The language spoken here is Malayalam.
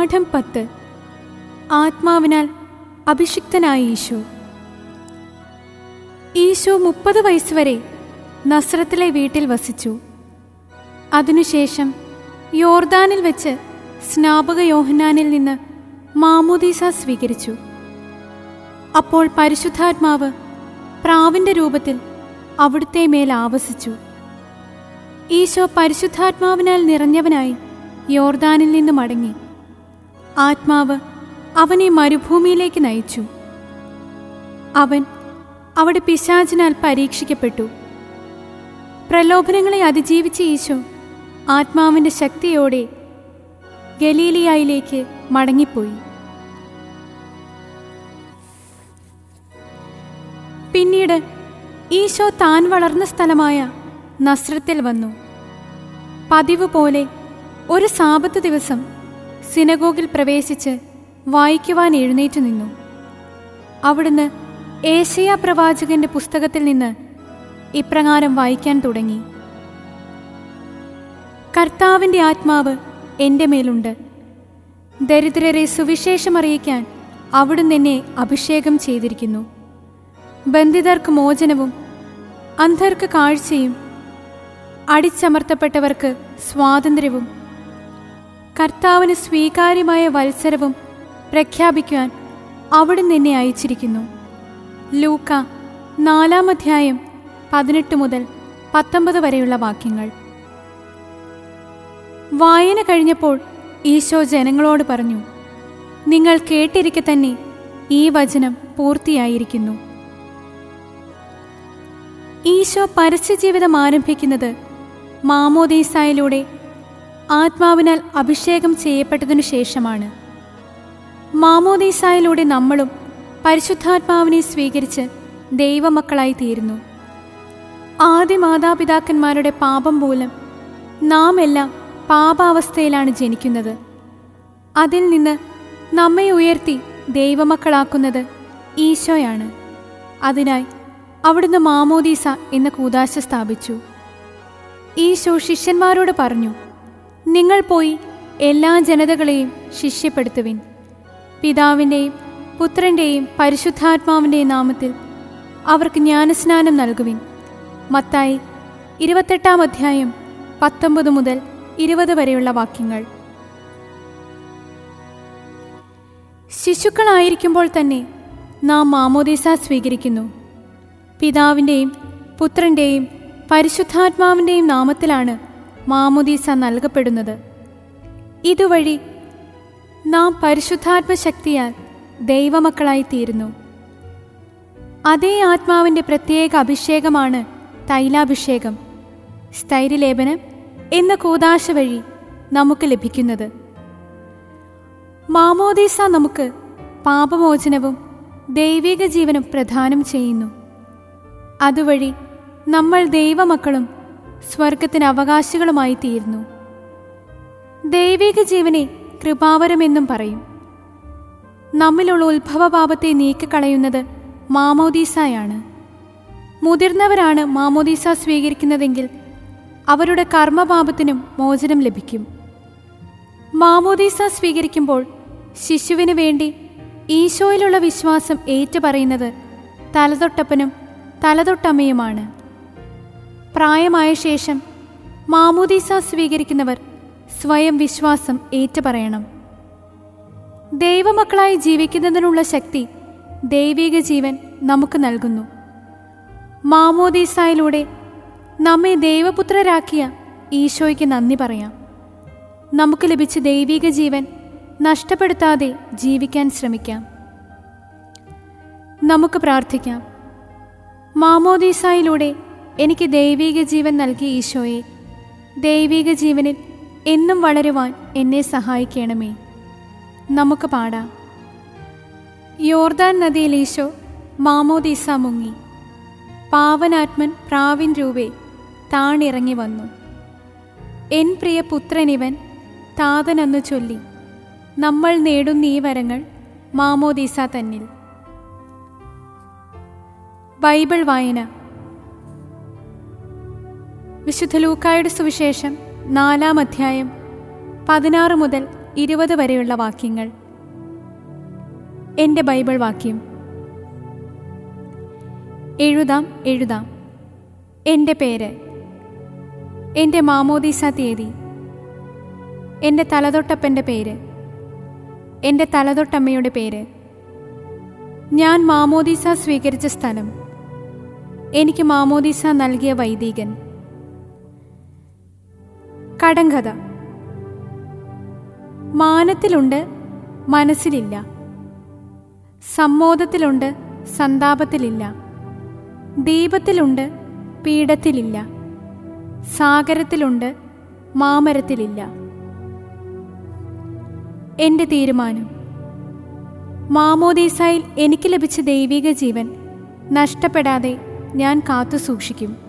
പാഠം പത്ത് ആത്മാവിനാൽ അഭിഷിക്തനായ ഈശോ ഈശോ മുപ്പത് വയസ്സുവരെ നസ്രത്തിലെ വീട്ടിൽ വസിച്ചു അതിനുശേഷം യോർദാനിൽ വെച്ച് സ്നാപക യോഹന്നാനിൽ നിന്ന് മാമോദീസ സ്വീകരിച്ചു അപ്പോൾ പരിശുദ്ധാത്മാവ് പ്രാവിന്റെ രൂപത്തിൽ അവിടുത്തെ മേൽ ആവസിച്ചു ഈശോ പരിശുദ്ധാത്മാവിനാൽ നിറഞ്ഞവനായി യോർദാനിൽ നിന്ന് മടങ്ങി ആത്മാവ് അവനെ മരുഭൂമിയിലേക്ക് നയിച്ചു അവൻ അവിടെ പിശാചിനാൽ പരീക്ഷിക്കപ്പെട്ടു പ്രലോഭനങ്ങളെ അതിജീവിച്ച ഈശോ ആത്മാവിന്റെ ശക്തിയോടെ ഗലീലിയായിലേക്ക് മടങ്ങിപ്പോയി പിന്നീട് ഈശോ താൻ വളർന്ന സ്ഥലമായ നസ്രത്തിൽ വന്നു പതിവ് പോലെ ഒരു സാപത്ത് ദിവസം സിനഗോഗിൽ പ്രവേശിച്ച് വായിക്കുവാൻ എഴുന്നേറ്റ് നിന്നു അവിടുന്ന് ഏഷ്യ പ്രവാചകന്റെ പുസ്തകത്തിൽ നിന്ന് ഇപ്രകാരം വായിക്കാൻ തുടങ്ങി കർത്താവിൻ്റെ ആത്മാവ് എൻ്റെ മേലുണ്ട് ദരിദ്രരെ സുവിശേഷമറിയിക്കാൻ അവിടുന്ന് എന്നെ അഭിഷേകം ചെയ്തിരിക്കുന്നു ബന്ധിതർക്ക് മോചനവും അന്ധർക്ക് കാഴ്ചയും അടിച്ചമർത്തപ്പെട്ടവർക്ക് സ്വാതന്ത്ര്യവും കർത്താവിന് സ്വീകാര്യമായ വത്സരവും പ്രഖ്യാപിക്കുവാൻ അവിടുന്ന് എന്നെ അയച്ചിരിക്കുന്നു ലൂക്ക നാലാം അധ്യായം പതിനെട്ട് മുതൽ പത്തൊമ്പത് വരെയുള്ള വാക്യങ്ങൾ വായന കഴിഞ്ഞപ്പോൾ ഈശോ ജനങ്ങളോട് പറഞ്ഞു നിങ്ങൾ കേട്ടിരിക്കെ തന്നെ ഈ വചനം പൂർത്തിയായിരിക്കുന്നു ഈശോ പരസ്യജീവിതം ആരംഭിക്കുന്നത് മാമോദീസായിലൂടെ ആത്മാവിനാൽ അഭിഷേകം ചെയ്യപ്പെട്ടതിനു ശേഷമാണ് മാമോദീസായിലൂടെ നമ്മളും പരിശുദ്ധാത്മാവിനെ സ്വീകരിച്ച് ദൈവമക്കളായി തീരുന്നു ആദ്യ മാതാപിതാക്കന്മാരുടെ പാപം മൂലം നാം എല്ലാം പാപാവസ്ഥയിലാണ് ജനിക്കുന്നത് അതിൽ നിന്ന് നമ്മെ ഉയർത്തി ദൈവമക്കളാക്കുന്നത് ഈശോയാണ് അതിനായി അവിടുന്ന് മാമോദീസ എന്ന കൂതാശ സ്ഥാപിച്ചു ഈശോ ശിഷ്യന്മാരോട് പറഞ്ഞു നിങ്ങൾ പോയി എല്ലാ ജനതകളെയും ശിഷ്യപ്പെടുത്തുവിൻ പിതാവിൻ്റെയും പുത്രൻ്റെയും പരിശുദ്ധാത്മാവിൻ്റെയും നാമത്തിൽ അവർക്ക് ജ്ഞാനസ്നാനം നൽകുവിൻ മത്തായി ഇരുപത്തെട്ടാം അധ്യായം പത്തൊമ്പത് മുതൽ ഇരുപത് വരെയുള്ള വാക്യങ്ങൾ ശിശുക്കളായിരിക്കുമ്പോൾ തന്നെ നാം മാമോദീസ സ്വീകരിക്കുന്നു പിതാവിൻ്റെയും പുത്രൻ്റെയും പരിശുദ്ധാത്മാവിൻ്റെയും നാമത്തിലാണ് മാമോദീസ നൽകപ്പെടുന്നത് ഇതുവഴി നാം പരിശുദ്ധാത്മശക്തിയാൽ ദൈവമക്കളായി തീരുന്നു അതേ ആത്മാവിൻ്റെ പ്രത്യേക അഭിഷേകമാണ് തൈലാഭിഷേകം സ്ഥൈര്യലേപനം എന്ന കൂതാശ വഴി നമുക്ക് ലഭിക്കുന്നത് മാമോദീസ നമുക്ക് പാപമോചനവും ദൈവിക ജീവനും പ്രദാനം ചെയ്യുന്നു അതുവഴി നമ്മൾ ദൈവമക്കളും സ്വർഗത്തിന് അവകാശികളുമായി തീരുന്നു ദൈവിക ജീവനെ കൃപാവരമെന്നും പറയും നമ്മിലുള്ള ഉത്ഭവപാപത്തെ നീക്കിക്കളയുന്നത് മാമോദീസായാണ് മുതിർന്നവരാണ് മാമോദീസ സ്വീകരിക്കുന്നതെങ്കിൽ അവരുടെ കർമ്മപാപത്തിനും മോചനം ലഭിക്കും മാമോദീസ സ്വീകരിക്കുമ്പോൾ ശിശുവിന് വേണ്ടി ഈശോയിലുള്ള വിശ്വാസം ഏറ്റുപറയുന്നത് തലതൊട്ടപ്പനും തലതൊട്ടമ്മയുമാണ് പ്രായമായ ശേഷം മാമോദീസ സ്വീകരിക്കുന്നവർ സ്വയം വിശ്വാസം ഏറ്റുപറയണം ദൈവമക്കളായി ജീവിക്കുന്നതിനുള്ള ശക്തി ദൈവിക ജീവൻ നമുക്ക് നൽകുന്നു മാമോദീസായിലൂടെ നമ്മെ ദൈവപുത്രരാക്കിയ ഈശോയ്ക്ക് നന്ദി പറയാം നമുക്ക് ലഭിച്ച ദൈവിക ജീവൻ നഷ്ടപ്പെടുത്താതെ ജീവിക്കാൻ ശ്രമിക്കാം നമുക്ക് പ്രാർത്ഥിക്കാം മാമോദീസായിലൂടെ എനിക്ക് ദൈവിക ജീവൻ നൽകിയ ഈശോയെ ദൈവിക ജീവനിൽ എന്നും വളരുവാൻ എന്നെ സഹായിക്കണമേ നമുക്ക് പാടാം യോർദാൻ നദിയിൽ ഈശോ മാമോദീസ മുങ്ങി പാവനാത്മൻ പ്രാവിൻ രൂപേ താണിറങ്ങി വന്നു എൻ പ്രിയ പുത്രനിവൻ താതനെന്നു ചൊല്ലി നമ്മൾ നേടുന്ന ഈ വരങ്ങൾ മാമോദീസ തന്നിൽ ബൈബിൾ വായന വിശുദ്ധ ലൂക്കായുടെ സുവിശേഷം നാലാം അധ്യായം പതിനാറ് മുതൽ ഇരുപത് വരെയുള്ള വാക്യങ്ങൾ എൻ്റെ ബൈബിൾ വാക്യം എഴുതാം എഴുതാം എൻ്റെ പേര് എൻ്റെ മാമോദീസ തീയതി എൻ്റെ തലതൊട്ടപ്പൻ്റെ പേര് എൻ്റെ തലതൊട്ടമ്മയുടെ പേര് ഞാൻ മാമോദീസ സ്വീകരിച്ച സ്ഥലം എനിക്ക് മാമോദീസ നൽകിയ വൈദികൻ കടങ്കഥ മാനത്തിലുണ്ട് മനസ്സിലില്ല സമ്മോദത്തിലുണ്ട് സന്താപത്തിലില്ല ദീപത്തിലുണ്ട് പീഠത്തിലില്ല സാഗരത്തിലുണ്ട് മാമരത്തിലില്ല എൻ്റെ തീരുമാനം മാമോദീസായിൽ എനിക്ക് ലഭിച്ച ദൈവിക ജീവൻ നഷ്ടപ്പെടാതെ ഞാൻ കാത്തു സൂക്ഷിക്കും